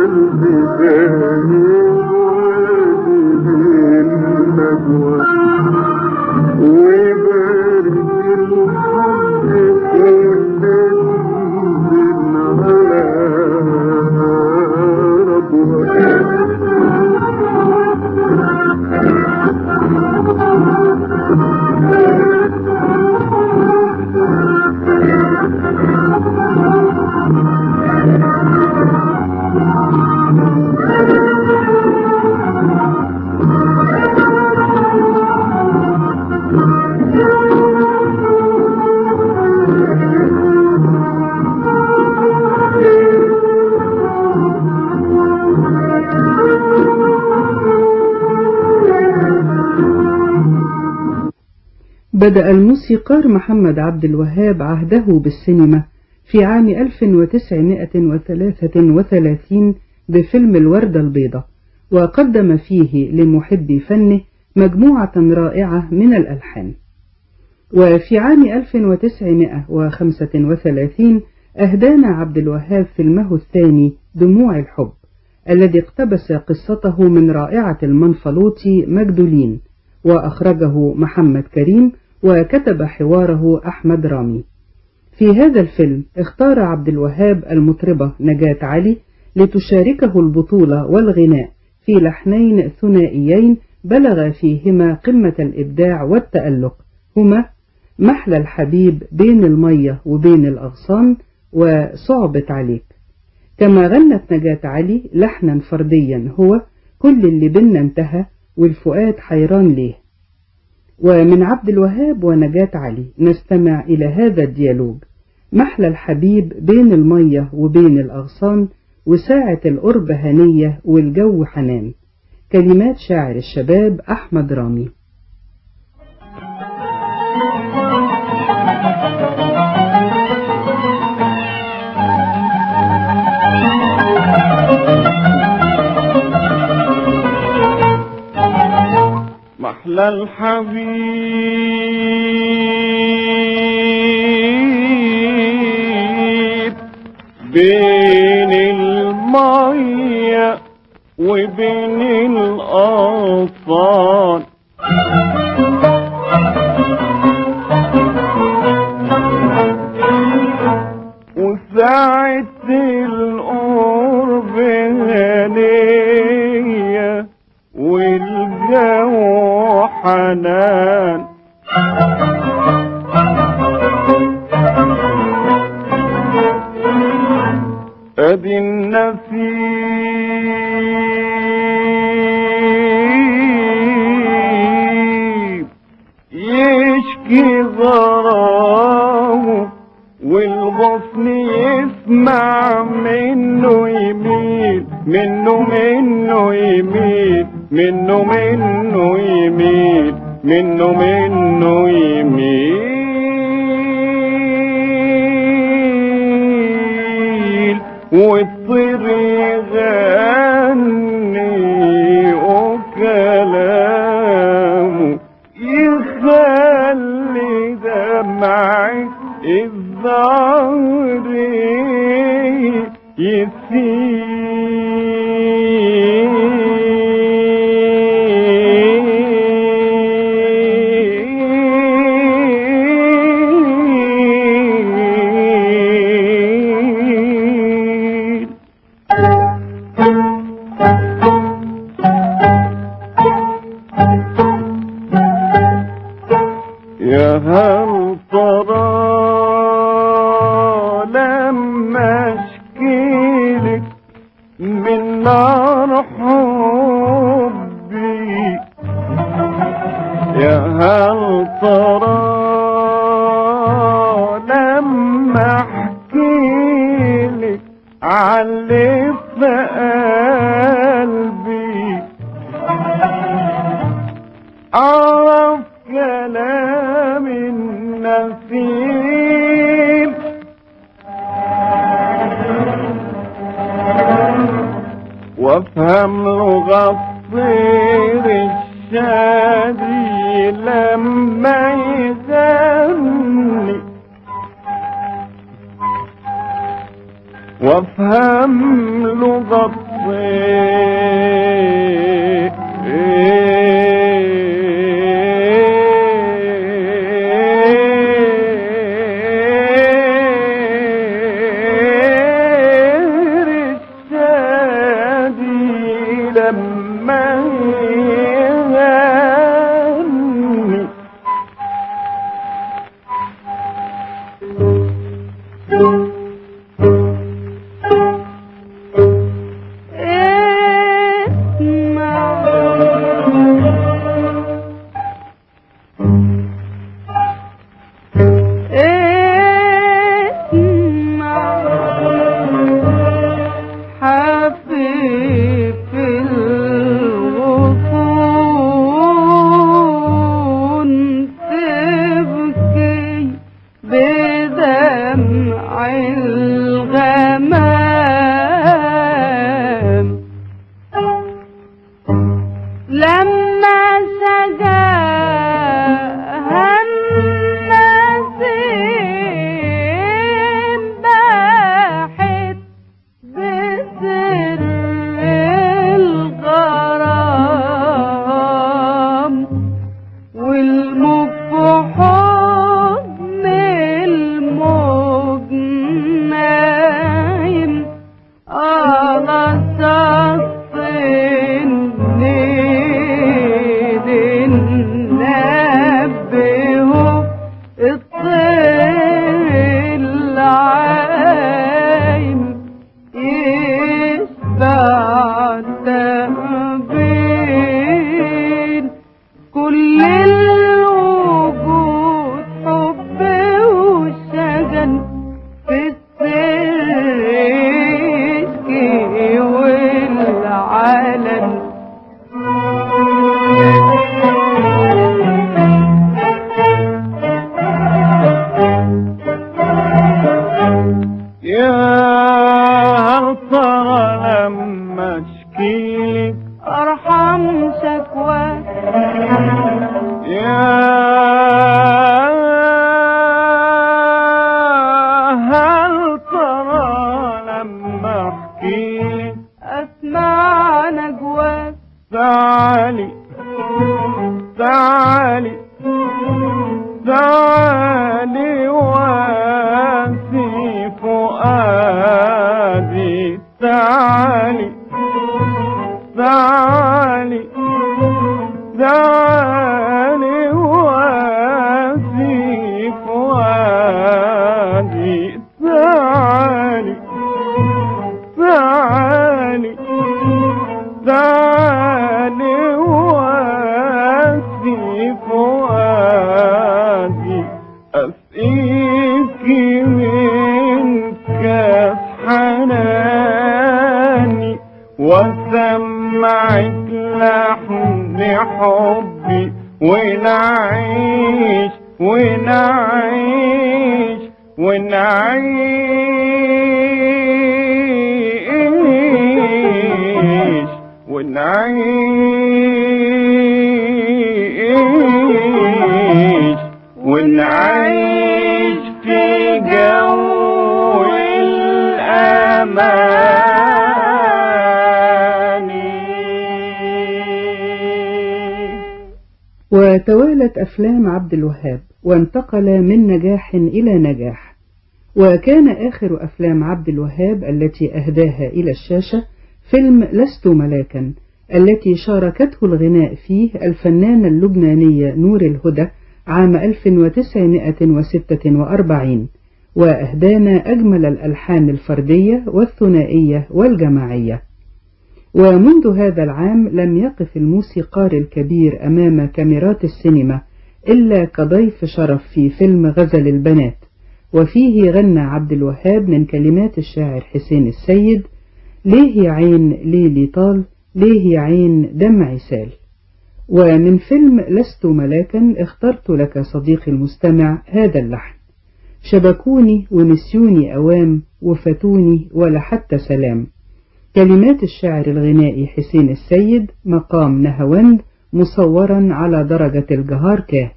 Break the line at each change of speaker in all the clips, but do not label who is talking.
قلبي دايم وادي النجوى وبارد الحب وننزل على ربوة
بدأ الموسيقار محمد عبد الوهاب عهده بالسينما في عام 1933 بفيلم الوردة البيضاء وقدم فيه لمحبي فنه مجموعة رائعة من الألحان وفي عام 1935 أهدانا عبد الوهاب فيلمه الثاني دموع الحب الذي اقتبس قصته من رائعة المنفلوطي مجدولين وأخرجه محمد كريم وكتب حواره أحمد رامي في هذا الفيلم اختار عبد الوهاب المطربة نجاة علي لتشاركه البطولة والغناء في لحنين ثنائيين بلغ فيهما قمة الإبداع والتألق هما محلى الحبيب بين المية وبين الأغصان وصعبت عليك كما غنت نجاة علي لحنا فرديا هو كل اللي بينا انتهى والفؤاد حيران ليه ومن عبد الوهاب ونجاة علي نستمع إلى هذا الديالوج محلى الحبيب بين المية وبين الأغصان وساعة القرب هنية والجو حنان كلمات شاعر الشباب أحمد رامي
محلى الحبيب بين المية وبين الأطفال وساعة القرب هنية والجو حنان ادي النسيم يشكي غرامه والغصن يسمع منه يميل منه منه يميل منه منه يميل منه منه يميل والطير يغني وكلامه يخلي دمعي الظهر يسيل يا هل ترى لما اشكيلك من نار حبي يا هل ترى لما احكيلك علي في قلبي أعرف كلام النسيم وافهم لغة الطير الشادي لما يغني وافهم لغة غير الشادي لما يغني
حبيب الغصون تبكي بدمع الغمام لما سجاها النسيم باحت بسر الغرام والموج في حضن الموج نايم على سطح النيل نبهه الطير العايم يشبع تقبيل كل الوجود حب وشجن في السر يشكي والعلن
يا هل ترى لما اشكيلك
ارحم شكواك
يا هل ترى لما احكيلك
اسمع نجواك
تعالي تعالي تعالي واسي فؤادي تعالي تعالي تعالي واسي فؤادي تعالي تعالي تعالي واسي فؤادي أسقيك من كاس حناني وسمعك لحن حبي ونعيش ونعيش ونعيش ونعيش ونعيش في جو الأمان
وتوالت أفلام عبد الوهاب وانتقل من نجاح إلى نجاح وكان آخر أفلام عبد الوهاب التي أهداها إلى الشاشة فيلم لست ملاكا التي شاركته الغناء فيه الفنانة اللبنانية نور الهدى عام 1946 وأهدانا أجمل الألحان الفردية والثنائية والجماعية ومنذ هذا العام لم يقف الموسيقار الكبير أمام كاميرات السينما إلا كضيف شرف في فيلم غزل البنات وفيه غنى عبد الوهاب من كلمات الشاعر حسين السيد ليه يا عين ليلي طال ليه يا عين دمعي سال ومن فيلم لست ملاكا اخترت لك صديقي المستمع هذا اللحن شبكوني ونسيوني أوام وفتوني ولا حتى سلام كلمات الشاعر الغنائي حسين السيد مقام نهاوند مصورا على درجة الجهار كاه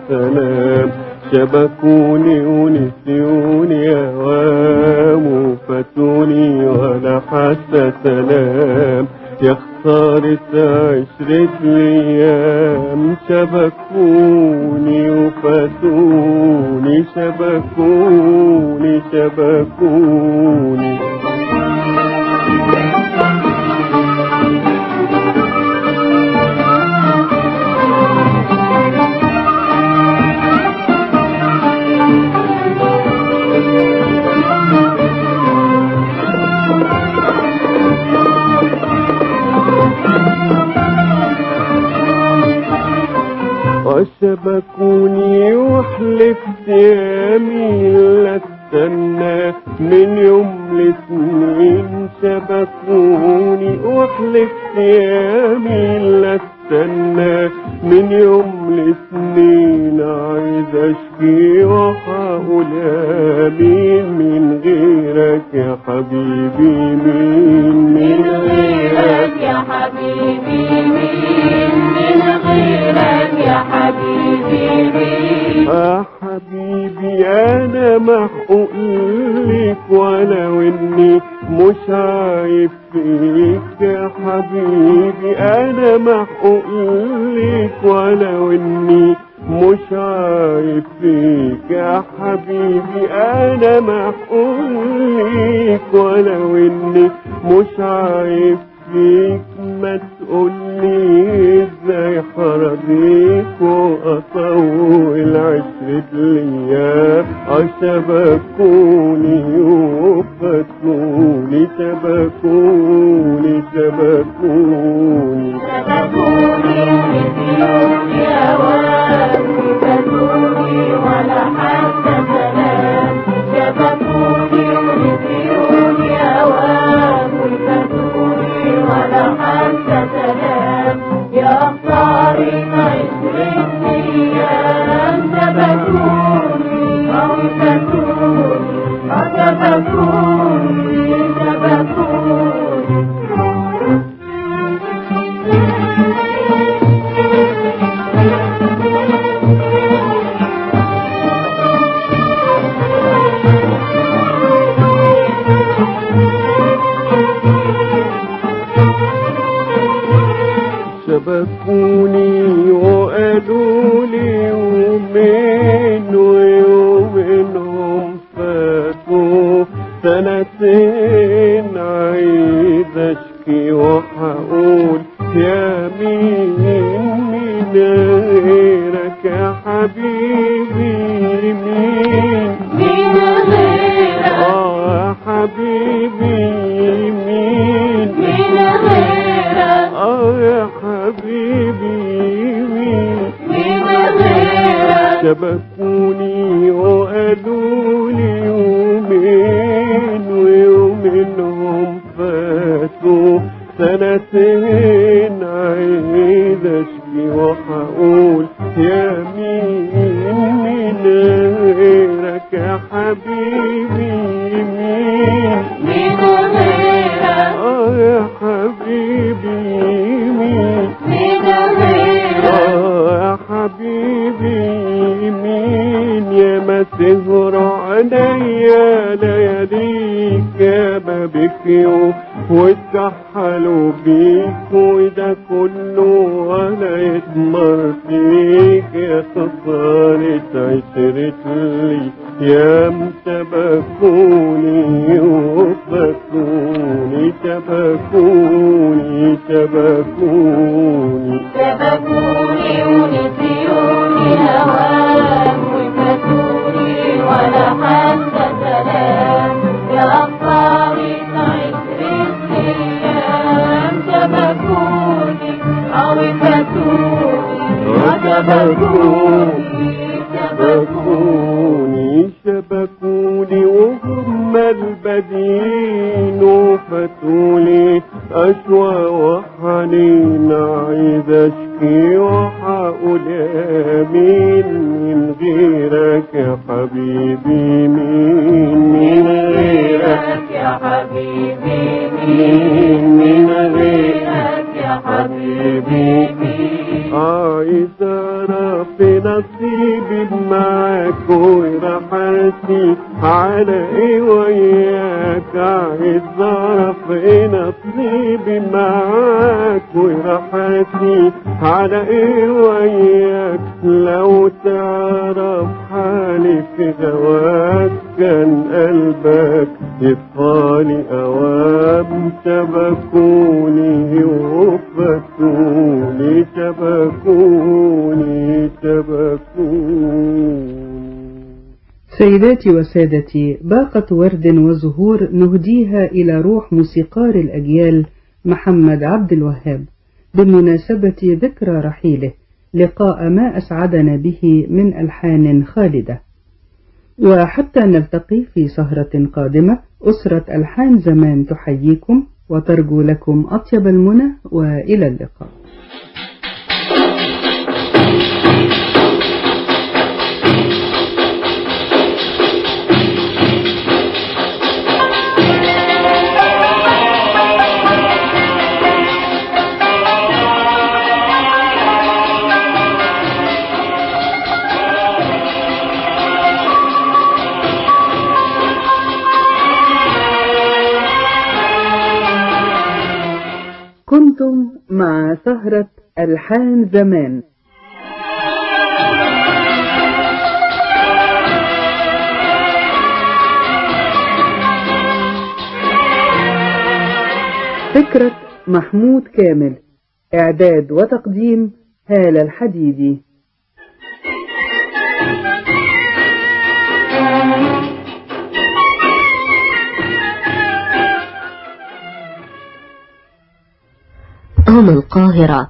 سلام شبكوني ونسيوني أوام وفاتوني ولا حتى سلام يا خسارة عشرة أيام شبكوني وفاتوني شبكوني شبكوني وشبكوني وحلفت يمين لا استنى من يوم لسنين شبكوني وحلفت يمين لا استنى من يوم لسنين عايز اشكي وهقول امين من غيرك يا حبيبي مين
من غيرك يا حبيبي مين من غيرك يا حبيبي مين
يا حبيبي انا محقوق ليك ولو اني مش عايب فيك يا حبيبي انا محقوق ليك ولو اني مش عايب فيك يا حبيبي انا محقوق ليك ولو اني مش عايب فيك ما تقولي ازاي حرضيك واطول عشرة الايام عشبكوني وفتوني شبكوني شبكوني
شبكوني ونسيوني أوام وفاتوني ولا حتى سلام شبكوني ونسيوني أوام وفاتوني ولا حتى سلام يا خسارة عشرة أيام شبكوني أو فاتوني أو شبكوني شبكوني
شبكوني وقالوا لي يومين ويومينهم فاتوا سنتين عايز اشكي وهقول يا مين مين غيرك يا حبيبي مين
من غيرك
اه يا حبيبي مين
من غيرك
اه يا حبيبي مين
من غيرك
شبكوني وقالوا لي يومين ويومينهم فاتوا سنتين عايز اشكي وهقول يا مين من غيرك يا حبيبي مين
من غيرك
اه يا حبيبي مين
من غيرك
آه يا حبيبي مين يا ما تهر عينيا لياليك يا ما بكيوا واتكحلوا بيك وده كله ولا يتمر فيك يا خسارة عشرة لي يا شبكوني وفتوني شبكوني شبكوني
شبكوني ونسيوني هواك وفاتوني ولا حتى سلام يا خسارة عشرة أيام شبكوني أو فاتوني وشبكوني شبكوني
شبكوني شبكوني وهم البدين وفتولي أشوى وحنين عايز أشكي وحقول آمين من غيرك يا حبيبي مين من غيرك
يا حبيبي
مين من غيرك
غيرك يا حبيبي
عايز أرى تعرف نصيبي معاك ورحلتي على ايه وياك عايز اعرف ايه نصيبي معاك ورحلتي على ايه وياك لو تعرف حالي في هواك كان قلبك يطفالي اوام شبكوني وفتوني شبكوني شبكوني
سيداتي وسادتي باقة ورد وزهور نهديها إلى روح موسيقار الأجيال محمد عبد الوهاب بمناسبة ذكرى رحيله لقاء ما أسعدنا به من ألحان خالدة وحتى نلتقي في سهرة قادمة أسرة ألحان زمان تحييكم وترجو لكم أطيب المنى وإلى اللقاء كنتم مع سهرة ألحان زمان فكرة محمود كامل إعداد وتقديم هالة الحديدي
هنا القاهرة